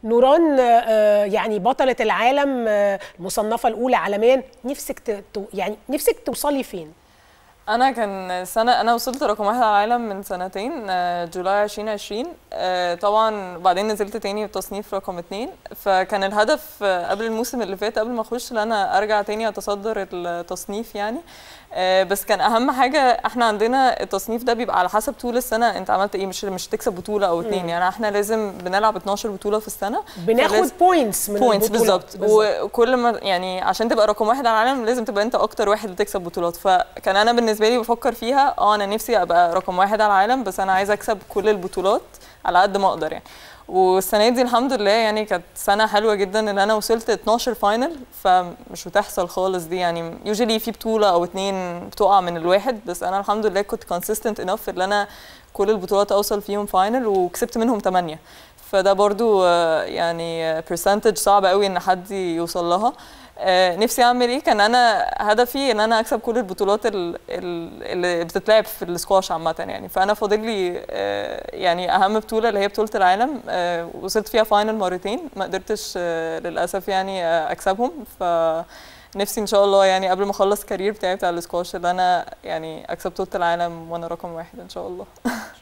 نوران آه، يعني بطله العالم آه، المصنفه الاولى عالميا نفسك ت... ت- يعني نفسك توصلي فين انا كان سنه انا وصلت رقم واحد على العالم من سنتين آه، جولاي 2020 آه، طبعا بعدين نزلت تاني تصنيف رقم اتنين فكان الهدف آه، قبل الموسم اللي فات قبل ما اخش ان انا ارجع تاني اتصدر التصنيف يعني آه، بس كان اهم حاجه احنا عندنا التصنيف ده بيبقى على حسب طول السنه انت عملت ايه مش مش تكسب بطوله او اتنين يعني احنا لازم بنلعب 12 بطوله في السنه بناخد فلازم- بوينتس من بوينتس البطولات. بالظبط وكل ما يعني عشان تبقى رقم واحد على العالم لازم تبقى انت اكتر واحد بتكسب بطولات فكان انا بالنسبه لي بفكر فيها اه انا نفسي ابقى رقم واحد على العالم بس انا عايزه اكسب كل البطولات على قد ما اقدر يعني والسنه دي الحمد لله يعني كانت سنه حلوه جدا ان انا وصلت 12 فاينل فمش بتحصل خالص دي يعني يوجولي في بطوله او اتنين بتقع من الواحد بس انا الحمد لله كنت كونسيستنت انف ان انا كل البطولات اوصل فيهم فاينل وكسبت منهم 8 فده برضو آه، يعني برسنتج صعب قوي ان حد يوصل لها آه، نفسي اعمل ايه كان انا هدفي ان انا اكسب كل البطولات ال- ال- اللي بتتلعب في السكواش عامه يعني فانا فاضل لي آه، يعني اهم بطوله اللي هي بطوله العالم آه، وصلت فيها فاينل مرتين ما قدرتش آه، للاسف يعني آه، اكسبهم ف نفسي ان شاء الله يعني قبل ما اخلص كارير بتاعي بتاع السكواش اللي انا يعني اكسب بطوله العالم وانا رقم واحد ان شاء الله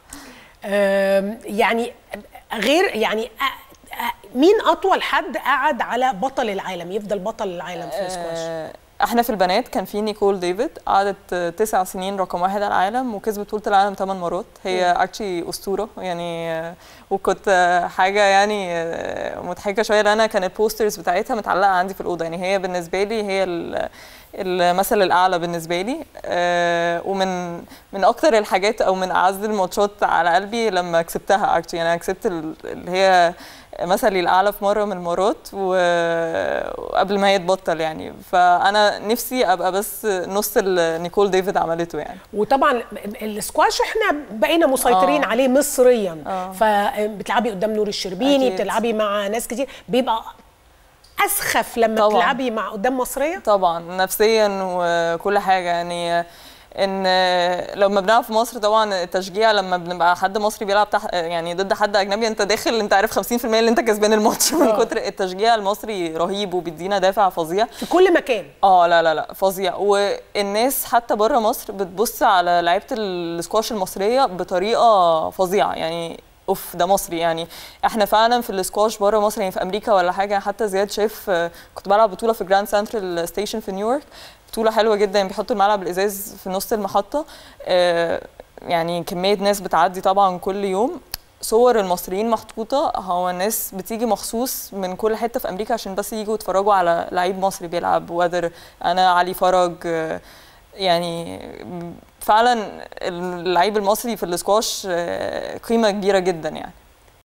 آم، يعني غير يعني أ- أ- مين اطول حد قعد على بطل العالم يفضل بطل العالم في السكواش آه، احنا في البنات كان في نيكول ديفيد قعدت آه، تسع سنين رقم واحد على العالم وكسبت بطولة العالم ثمان مرات هي اكشلي اسطورة يعني آه، وكنت آه، حاجة يعني آه، مضحكة شوية لأن انا كان البوسترز بتاعتها متعلقة عندي في الأوضة يعني هي بالنسبة لي هي ال- المثل الأعلى بالنسبة لي آه، ومن من أكتر الحاجات أو من أعز الماتشات على قلبي لما كسبتها اكشلي يعني أنا كسبت ال- اللي هي مثلي الاعلى في مره من المرات و- وقبل ما هي تبطل يعني فانا نفسي ابقى بس نص اللي نيكول ديفيد عملته يعني وطبعا السكواش احنا بقينا مسيطرين آه. عليه مصريا آه. فبتلعبي قدام نور الشربيني أكيد. بتلعبي مع ناس كتير بيبقى اسخف لما طبعاً. بتلعبي مع قدام مصريه طبعا نفسيا وكل حاجه يعني ان لما بنلعب في مصر طبعا التشجيع لما بنبقى حد مصري بيلعب تحت يعني ضد حد اجنبي انت داخل انت عارف 50% اللي انت كسبان الماتش من آه. كتر التشجيع المصري رهيب وبيدينا دافع فظيع في كل مكان اه لا لا لا فظيع والناس حتى بره مصر بتبص على لعيبه السكواش المصريه بطريقه فظيعه يعني اوف ده مصري يعني احنا فعلا في السكواش بره مصر يعني في امريكا ولا حاجه حتى زياد شاف آه، كنت بلعب بطوله في جراند سنترال ستيشن في نيويورك بطوله حلوه جدا يعني بيحطوا الملعب الازاز في نص المحطه آه، يعني كميه ناس بتعدي طبعا كل يوم صور المصريين محطوطه هو الناس بتيجي مخصوص من كل حته في امريكا عشان بس يجوا يتفرجوا على لعيب مصري بيلعب وذر انا علي فرج آه، يعني فعلا اللعيب المصري في الاسكواش آه، قيمه كبيره جدا يعني